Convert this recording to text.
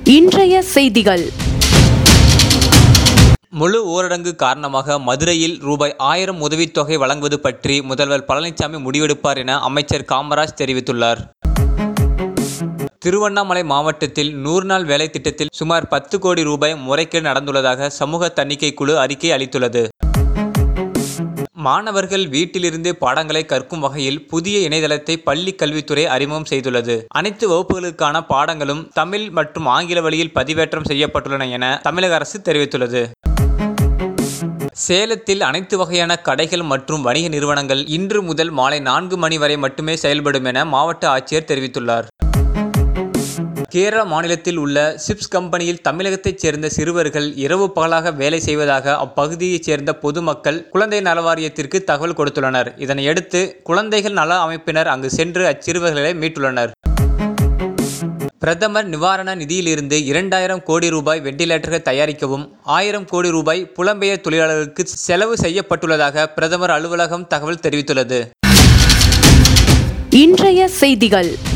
இன்றைய செய்திகள் முழு ஊரடங்கு காரணமாக மதுரையில் ரூபாய் ஆயிரம் உதவித்தொகை வழங்குவது பற்றி முதல்வர் பழனிசாமி முடிவெடுப்பார் என அமைச்சர் காமராஜ் தெரிவித்துள்ளார் திருவண்ணாமலை மாவட்டத்தில் நூறு நாள் வேலை திட்டத்தில் சுமார் பத்து கோடி ரூபாய் முறைகேடு நடந்துள்ளதாக சமூக தணிக்கை குழு அறிக்கை அளித்துள்ளது மாணவர்கள் வீட்டிலிருந்தே பாடங்களை கற்கும் வகையில் புதிய இணையதளத்தை பள்ளி கல்வித்துறை அறிமுகம் செய்துள்ளது அனைத்து வகுப்புகளுக்கான பாடங்களும் தமிழ் மற்றும் ஆங்கில வழியில் பதிவேற்றம் செய்யப்பட்டுள்ளன என தமிழக அரசு தெரிவித்துள்ளது சேலத்தில் அனைத்து வகையான கடைகள் மற்றும் வணிக நிறுவனங்கள் இன்று முதல் மாலை நான்கு மணி வரை மட்டுமே செயல்படும் என மாவட்ட ஆட்சியர் தெரிவித்துள்ளார் கேரள மாநிலத்தில் உள்ள சிப்ஸ் கம்பெனியில் தமிழகத்தைச் சேர்ந்த சிறுவர்கள் இரவு பகலாக வேலை செய்வதாக அப்பகுதியைச் சேர்ந்த பொதுமக்கள் குழந்தை நல வாரியத்திற்கு தகவல் கொடுத்துள்ளனர் இதனையடுத்து குழந்தைகள் நல அமைப்பினர் அங்கு சென்று அச்சிறுவர்களை மீட்டுள்ளனர் பிரதமர் நிவாரண நிதியிலிருந்து இரண்டாயிரம் கோடி ரூபாய் வெண்டிலேட்டர்கள் தயாரிக்கவும் ஆயிரம் கோடி ரூபாய் புலம்பெயர் தொழிலாளர்களுக்கு செலவு செய்யப்பட்டுள்ளதாக பிரதமர் அலுவலகம் தகவல் தெரிவித்துள்ளது இன்றைய செய்திகள்